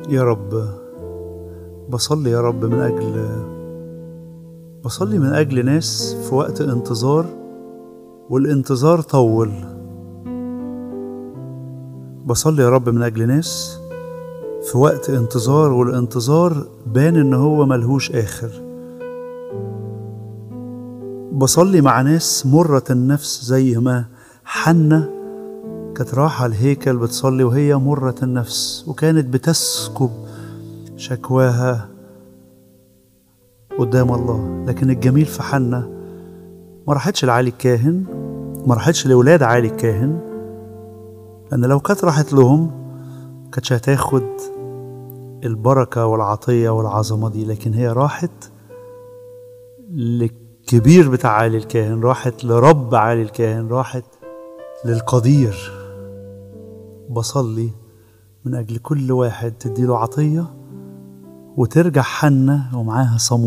يا رب بصلي يا رب من أجل بصلي من أجل ناس في وقت انتظار والانتظار طول بصلي يا رب من أجل ناس في وقت انتظار والانتظار بان إن هو ملهوش آخر بصلي مع ناس مرة النفس زي ما حنة كانت رايحة الهيكل بتصلي وهي مرة النفس وكانت بتسكب شكواها قدام الله لكن الجميل في حنة ما راحتش لعلي الكاهن ما راحتش لولاد علي الكاهن لأن لو كانت راحت لهم كانتش هتاخد البركة والعطية والعظمة دي لكن هي راحت للكبير بتاع علي الكاهن راحت لرب علي الكاهن راحت للقدير بصلي من أجل كل واحد تديله عطية وترجع حنة ومعاها صمود